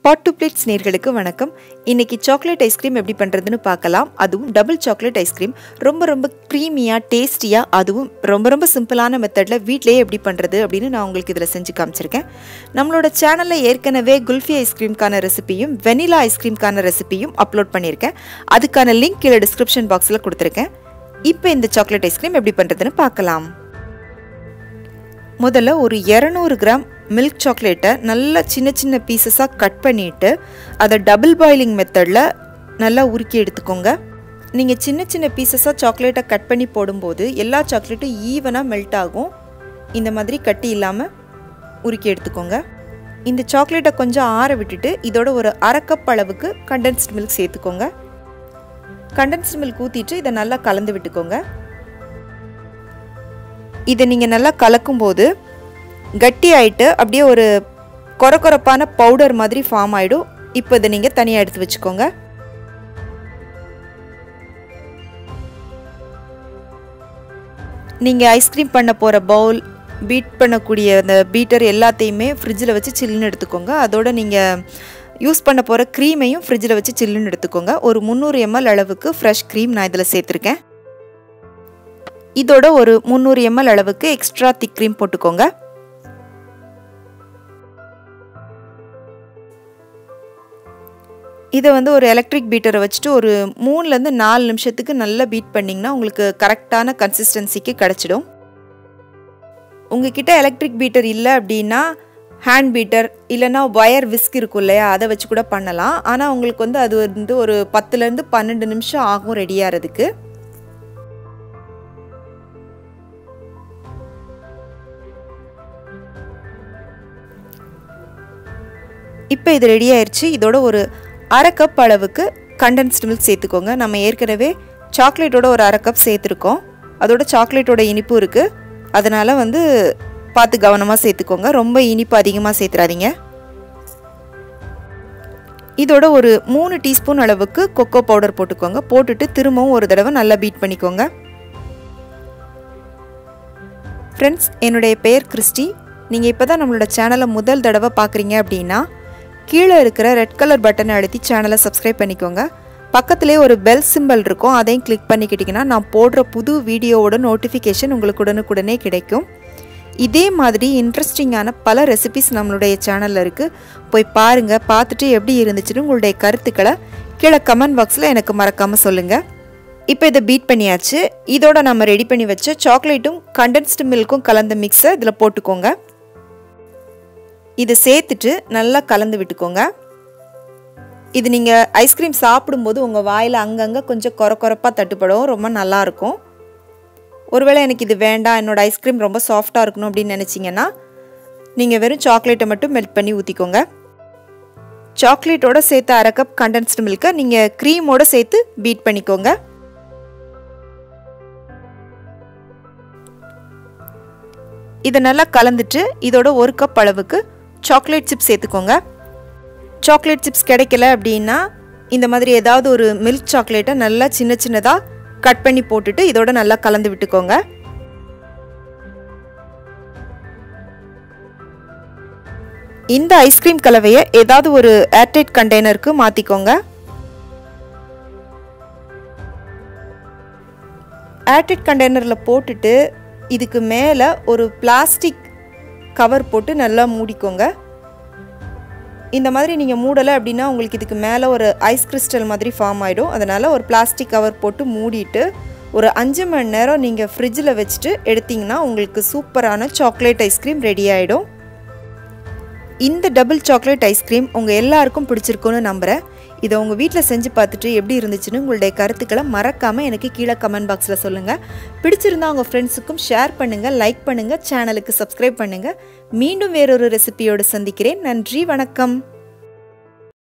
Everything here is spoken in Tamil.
பாட் டு பிளேட்ஸ் நேர்களுக்கு வணக்கம் இன்னைக்கு சாக்லேட் ஐஸ்கிரீம் எப்படி பண்ணுறதுன்னு பார்க்கலாம் அதுவும் டபுள் சாக்லேட் ஐஸ்கிரீம் ரொம்ப ரொம்ப க்ரீமியாக டேஸ்டியாக அதுவும் ரொம்ப ரொம்ப சிம்பிளான மெத்தடில் வீட்டிலேயே எப்படி பண்ணுறது அப்படின்னு நான் உங்களுக்கு இதில் செஞ்சு காமிச்சிருக்கேன் நம்மளோட சேனலில் ஏற்கனவே குல்ஃபி ஐஸ்கிரீம்க்கான ரெசிபியும் வெனிலா ஐஸ்கிரீம்க்கான ரெசிபியும் அப்லோட் பண்ணியிருக்கேன் அதுக்கான லிங்க் கீழே டிஸ்கிரிப்ஷன் பாக்ஸில் கொடுத்துருக்கேன் இப்போ இந்த சாக்லேட் ஐஸ்கிரீம் எப்படி பண்ணுறதுன்னு பார்க்கலாம் முதல்ல ஒரு இரநூறு கிராம் மில்க் சாக்லேட்டை நல்லா சின்ன சின்ன பீசஸாக கட் பண்ணிவிட்டு அதை டபுள் பாயிலிங் மெத்தடில் நல்லா உருக்கி எடுத்துக்கோங்க நீங்கள் சின்ன சின்ன பீசஸாக சாக்லேட்டை கட் பண்ணி போடும்போது எல்லா சாக்லேட்டும் ஈவனாக மெல்ட் ஆகும் இந்த மாதிரி கட்டி இல்லாமல் உருக்கி எடுத்துக்கோங்க இந்த சாக்லேட்டை கொஞ்சம் ஆற விட்டுட்டு இதோட ஒரு அரை கப் அளவுக்கு கண்டென்ஸ்ட் மில்க் சேர்த்துக்கோங்க கண்டென்ஸ்ட் மில்க் ஊற்றிட்டு இதை நல்லா கலந்து விட்டுக்கோங்க இதை நீங்கள் நல்லா கலக்கும்போது கட்டி ஆயிட்டு அப்படியே ஒரு கொரகொரப்பான பவுடர் மாதிரி ஃபார்ம் ஆகிடும் இப்போ இதை நீங்கள் தனியாக எடுத்து வச்சுக்கோங்க நீங்கள் ஐஸ்கிரீம் பண்ண போகிற பவுல் பீட் பண்ணக்கூடிய அந்த பீட்டர் எல்லாத்தையுமே ஃப்ரிட்ஜில் வச்சு சில்லுன்னு எடுத்துக்கோங்க அதோட நீங்கள் யூஸ் பண்ண போகிற க்ரீமையும் ஃப்ரிட்ஜில் வச்சு சில்லுன்னு எடுத்துக்கோங்க ஒரு முந்நூறு எம்எல் அளவுக்கு ஃப்ரெஷ் க்ரீம் நான் இதில் சேர்த்துருக்கேன் இதோட ஒரு முந்நூறு எம்எல் அளவுக்கு எக்ஸ்ட்ரா திக் க்ரீம் போட்டுக்கோங்க இதை வந்து ஒரு எலக்ட்ரிக் பீட்டரை வச்சுட்டு ஒரு மூணுலேருந்து நாலு நிமிஷத்துக்கு நல்லா பீட் பண்ணிங்கன்னா உங்களுக்கு கரெக்டான கன்சிஸ்டன்சிக்கு கிடச்சிடும் உங்ககிட்ட எலக்ட்ரிக் பீட்டர் இல்லை அப்படின்னா ஹேண்ட் பீட்டர் இல்லைன்னா ஒயர் விஸ்க் இருக்கும் இல்லையா அதை வச்சு கூட பண்ணலாம் ஆனால் உங்களுக்கு வந்து அது வந்து ஒரு பத்துலேருந்து பன்னெண்டு நிமிஷம் ஆகும் ரெடி ஆகிறதுக்கு இப்போ இது ரெடி ஆயிடுச்சு இதோட ஒரு அரை கப் அளவுக்கு கண்டென்ஸ்டு மில்க் சேர்த்துக்கோங்க நம்ம ஏற்கனவே சாக்லேட்டோட ஒரு அரை கப் சேர்த்துருக்கோம் அதோட சாக்லேட்டோட இனிப்பு இருக்குது அதனால் வந்து பார்த்து கவனமாக சேர்த்துக்கோங்க ரொம்ப இனிப்பு அதிகமாக சேர்த்துறாதீங்க இதோட ஒரு மூணு டீஸ்பூன் அளவுக்கு கொக்கோ பவுடர் போட்டுக்கோங்க போட்டுட்டு திரும்பவும் ஒரு தடவை நல்லா பீட் பண்ணிக்கோங்க ஃப்ரெண்ட்ஸ் என்னுடைய பெயர் கிறிஸ்டி நீங்கள் இப்போ தான் நம்மளோட சேனலை முதல் தடவை பார்க்குறீங்க அப்படின்னா கீழே இருக்கிற ரெட் கலர் பட்டனை அழுத்தி சேனலை சப்ஸ்கிரைப் பண்ணிக்கோங்க பக்கத்துலேயே ஒரு பெல் சிம்பிள் இருக்கும் அதையும் கிளிக் பண்ணிக்கிட்டிங்கன்னா நான் போடுற புது வீடியோவோட நோட்டிஃபிகேஷன் உங்களுக்கு உடனுக்குடனே கிடைக்கும் இதே மாதிரி இன்ட்ரெஸ்டிங்கான பல ரெசிபிஸ் நம்மளுடைய சேனலில் இருக்குது போய் பாருங்கள் பார்த்துட்டு எப்படி இருந்துச்சுன்னு உங்களுடைய கருத்துக்களை கீழே கமெண்ட் பாக்ஸில் எனக்கு மறக்காமல் சொல்லுங்கள் இப்போ இதை பீட் பண்ணியாச்சு இதோட நம்ம ரெடி பண்ணி வச்ச சாக்லேட்டும் கண்டென்ஸ்டு மில்க்கும் கலந்த மிக்ஸை இதில் போட்டுக்கோங்க இதை சேர்த்துட்டு நல்லா கலந்து விட்டுக்கோங்க இது நீங்கள் ஐஸ்கிரீம் சாப்பிடும்போது உங்கள் வாயில் அங்கங்கே கொஞ்சம் குறை குறைப்பாக தட்டுப்படும் ரொம்ப நல்லாயிருக்கும் ஒருவேளை எனக்கு இது வேண்டாம் என்னோடய ஐஸ்கிரீம் ரொம்ப சாஃப்டாக இருக்கணும் அப்படின்னு நினச்சிங்கன்னா நீங்கள் வெறும் சாக்லேட்டை மட்டும் மெல்ட் பண்ணி ஊற்றிக்கோங்க சாக்லேட்டோட சேர்த்து அரை கப் கண்டென்ஸ்டு மில்கை நீங்கள் க்ரீமோடு சேர்த்து பீட் பண்ணிக்கோங்க இதை நல்லா கலந்துட்டு இதோட ஒரு கப் அளவுக்கு சாக்லேட் சிப்ஸ் சேர்த்துக்கோங்க சாக்லேட் சிப்ஸ் கிடைக்கல அப்படின்னா இந்த மாதிரி ஏதாவது ஒரு மில்க் சாக்லேட்டை நல்லா சின்ன சின்னதாக கட் பண்ணி போட்டுட்டு இதோட நல்லா கலந்து விட்டுக்கோங்க இந்த ஐஸ்கிரீம் கலவையை ஏதாவது ஒரு ஏர்டைட் கண்டெய்னருக்கு மாற்றிக்கோங்க ஏர்டைட் கண்டெய்னரில் போட்டுட்டு இதுக்கு மேலே ஒரு பிளாஸ்டிக் கவர் போட்டு நல்லா மூடிக்கோங்க இந்த மாதிரி நீங்கள் மூடலை அப்படின்னா உங்களுக்கு இதுக்கு மேலே ஒரு ஐஸ் கிறிஸ்டல் மாதிரி ஃபார்ம் ஆகிடும் அதனால் ஒரு பிளாஸ்டிக் கவர் போட்டு மூடிட்டு ஒரு அஞ்சு மணி நேரம் நீங்கள் ஃப்ரிட்ஜில் வச்சுட்டு எடுத்திங்கன்னா உங்களுக்கு சூப்பரான சாக்லேட் ஐஸ்கிரீம் ரெடி ஆகிடும் இந்த டபுள் சாக்லேட் ஐஸ்கிரீம் உங்கள் எல்லாருக்கும் பிடிச்சிருக்குன்னு நம்புகிறேன் இதை உங்கள் வீட்டில் செஞ்சு பார்த்துட்டு எப்படி இருந்துச்சுன்னு உங்களுடைய கருத்துக்களை மறக்காமல் எனக்கு கீழே கமெண்ட் பாக்ஸில் சொல்லுங்கள் பிடிச்சிருந்தா உங்கள் ஃப்ரெண்ட்ஸுக்கும் ஷேர் பண்ணுங்கள் லைக் பண்ணுங்கள் சேனலுக்கு சப்ஸ்கிரைப் பண்ணுங்கள் மீண்டும் வேறொரு ரெசிபியோடு சந்திக்கிறேன் நன்றி வணக்கம்